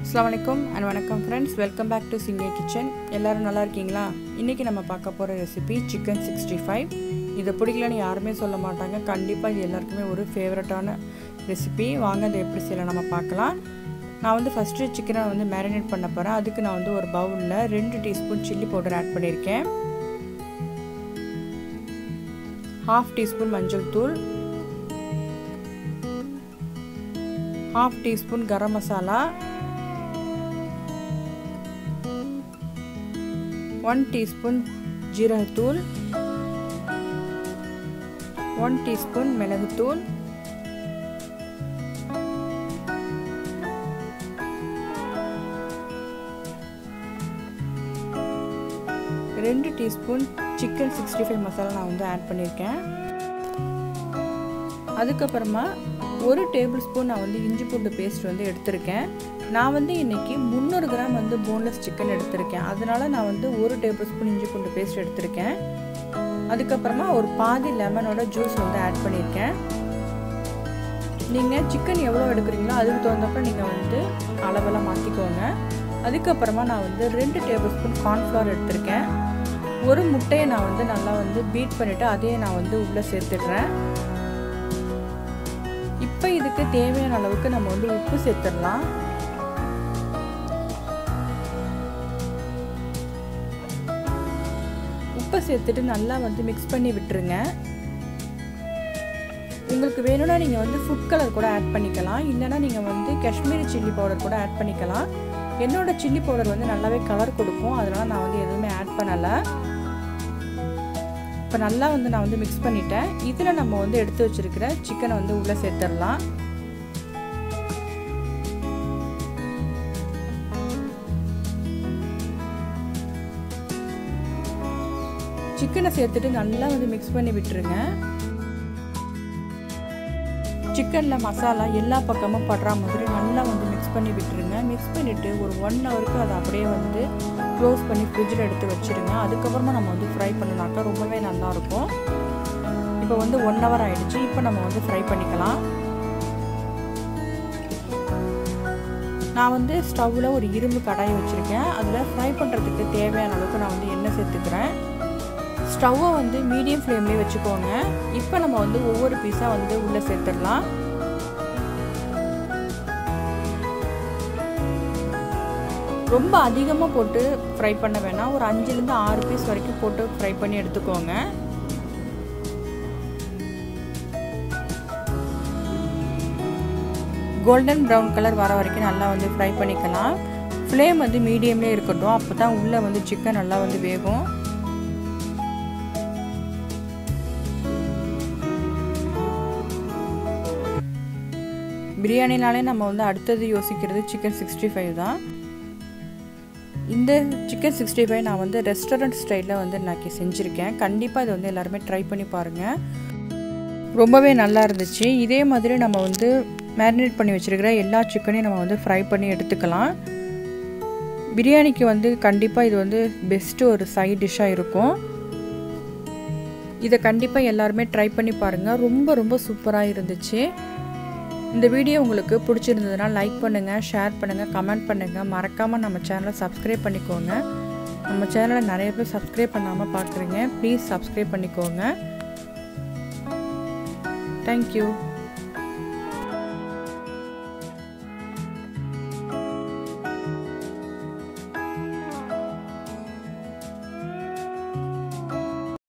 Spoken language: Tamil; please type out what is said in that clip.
அஸ்லாம் வலைக்கம் அண்ட் வணக்கம் friends welcome back to Singhe kitchen எல்லோரும் நல்லா இருக்கீங்களா இன்றைக்கி நம்ம பார்க்க போகிற ரெசிபி சிக்கன் சிக்ஸ்டி ஃபைவ் இதை பிடிக்கலன்னு யாருமே சொல்ல மாட்டாங்க கண்டிப்பாக இது எல்லாருக்குமே ஒரு ஃபேவரட்டான ரெசிபி வாங்க அதை எப்படி செய்யலாம் நம்ம பார்க்கலாம் நான் வந்து ஃபஸ்ட்டு சிக்கனை வந்து மேரினேட் பண்ண போகிறேன் அதுக்கு நான் வந்து ஒரு பவுலில் ரெண்டு டீஸ்பூன் சில்லி பவுடர் ஆட் பண்ணியிருக்கேன் ஹாஃப் டீஸ்பூன் மஞ்சள் தூள் half teaspoon garam masala one teaspoon ஜீரகத்தூள் ஒன் டீஸ்பூன் மிளகுத்தூள் ரெண்டு teaspoon chicken sixty five masala நான் வந்து ஆட் பண்ணியிருக்கேன் அதுக்கப்புறமா ஒரு டேபிள் ஸ்பூன் நான் வந்து இஞ்சி பூண்டு பேஸ்ட் வந்து எடுத்திருக்கேன் நான் வந்து இன்றைக்கி முந்நூறு கிராம் வந்து போன்லெஸ் சிக்கன் எடுத்திருக்கேன் அதனால நான் வந்து ஒரு டேபிள் ஸ்பூன் இஞ்சி பூண்டு பேஸ்ட் எடுத்திருக்கேன் அதுக்கப்புறமா ஒரு பாதி லெமனோட ஜூஸ் வந்து ஆட் பண்ணியிருக்கேன் நீங்கள் சிக்கன் எவ்வளோ எடுக்கிறீங்களோ அதுக்கு தகுந்தப்ப நீங்கள் வந்து அளவெல்லாம் மாற்றிக்கோங்க அதுக்கப்புறமா நான் வந்து ரெண்டு டேபிள் ஸ்பூன் கார்ன்ஃப்ளவர் எடுத்திருக்கேன் ஒரு முட்டையை நான் வந்து நல்லா வந்து பீட் பண்ணிவிட்டு அதையே நான் வந்து உள்ளே சேர்த்துடுறேன் இப்போ இதுக்கு தேவையான அளவுக்கு நம்ம வந்து உப்பு சேர்த்துடலாம் உப்பை சேர்த்துட்டு நல்லா வந்து மிக்ஸ் பண்ணி விட்டுருங்க உங்களுக்கு வேணும்னா நீங்கள் வந்து ஃபுட் கலர் கூட ஆட் பண்ணிக்கலாம் இல்லைனா நீங்கள் வந்து காஷ்மீரி சில்லி பவுடர் கூட ஆட் பண்ணிக்கலாம் என்னோட சில்லி பவுடர் வந்து நல்லாவே கலர் கொடுக்கும் அதனால் நான் வந்து எதுவுமே ஆட் பண்ணலை இப்போ நல்லா வந்து நான் வந்து மிக்ஸ் பண்ணிட்டேன் இதில் நம்ம வந்து எடுத்து வச்சுருக்கிற சிக்கனை வந்து உள்ளே சேர்த்துடலாம் சிக்கனை சேர்த்துட்டு நல்லா வந்து மிக்ஸ் பண்ணி விட்டுருங்க சிக்கனில் மசாலா எல்லா பக்கமும் படுற மாதிரி நல்லா வந்து மிக்ஸ் பண்ணி விட்டுருங்க மிக்ஸ் பண்ணிவிட்டு ஒரு ஒன் ஹவருக்கு அதை அப்படியே வந்து க்ளோஸ் பண்ணி ஃப்ரிட்ஜில் எடுத்து வச்சுருங்க அதுக்கப்புறமா நம்ம வந்து ஃப்ரை பண்ணினாக்கா ரொம்பவே நல்லாயிருக்கும் இப்போ வந்து ஒன் ஹவர் ஆகிடுச்சு இப்போ நம்ம வந்து ஃப்ரை பண்ணிக்கலாம் நான் வந்து ஸ்டவ்வில் ஒரு இரும்பு கடாயை வச்சுருக்கேன் அதில் ஃப்ரை பண்ணுறதுக்கு தேவையான அளவுக்கு நான் வந்து எண்ணெய் சேர்த்துக்கிறேன் ஸ்டவ்வை வந்து மீடியம் ஃப்ளேம்லேயே வச்சுக்கோங்க இப்போ நம்ம வந்து ஒவ்வொரு பீஸாக வந்து உள்ளே சேர்த்துடலாம் ரொம்ப அதிகமாக போட்டு ஃப்ரை பண்ண வேணாம் ஒரு அஞ்சுலேருந்து ஆறு பீஸ் வரைக்கும் போட்டு ஃப்ரை பண்ணி எடுத்துக்கோங்க கோல்டன் ப்ரௌன் கலர் வர வரைக்கும் நல்லா வந்து ஃப்ரை பண்ணிக்கலாம் ஃப்ளேம் வந்து மீடியம்லேயே இருக்கட்டும் அப்போ தான் உள்ளே வந்து சிக்கன் நல்லா வந்து வேகும் பிரியாணினாலே நம்ம வந்து அடுத்தது யோசிக்கிறது சிக்கன் சிக்ஸ்டி ஃபைவ் தான் இந்த சிக்கன் சிக்ஸ்டி ஃபைவ் நான் வந்து ரெஸ்டாரண்ட் ஸ்டைலில் வந்து நான் செஞ்சுருக்கேன் கண்டிப்பாக இதை வந்து எல்லாருமே ட்ரை பண்ணி பாருங்கள் ரொம்பவே நல்லா இருந்துச்சு இதே மாதிரி நம்ம வந்து மேரினேட் பண்ணி வச்சுருக்கிற எல்லா சிக்கனையும் நம்ம வந்து ஃப்ரை பண்ணி எடுத்துக்கலாம் பிரியாணிக்கு வந்து கண்டிப்பாக இது வந்து பெஸ்ட்டு ஒரு சைட் டிஷ்ஷாக இருக்கும் இதை கண்டிப்பாக எல்லாருமே ட்ரை பண்ணி பாருங்கள் ரொம்ப ரொம்ப சூப்பராக இருந்துச்சு இந்த வீடியோ உங்களுக்கு பிடிச்சிருந்ததுன்னா லைக் பண்ணுங்கள் ஷேர் பண்ணுங்கள் கமெண்ட் பண்ணுங்கள் மறக்காமல் நம்ம சேனலை சப்ஸ்கிரைப் பண்ணிக்கோங்க நம்ம சேனலை நிறைய பேர் சப்ஸ்கிரைப் பண்ணாமல் பார்க்குறீங்க ப்ளீஸ் சப்ஸ்கிரைப் பண்ணிக்கோங்க தேங்க்யூ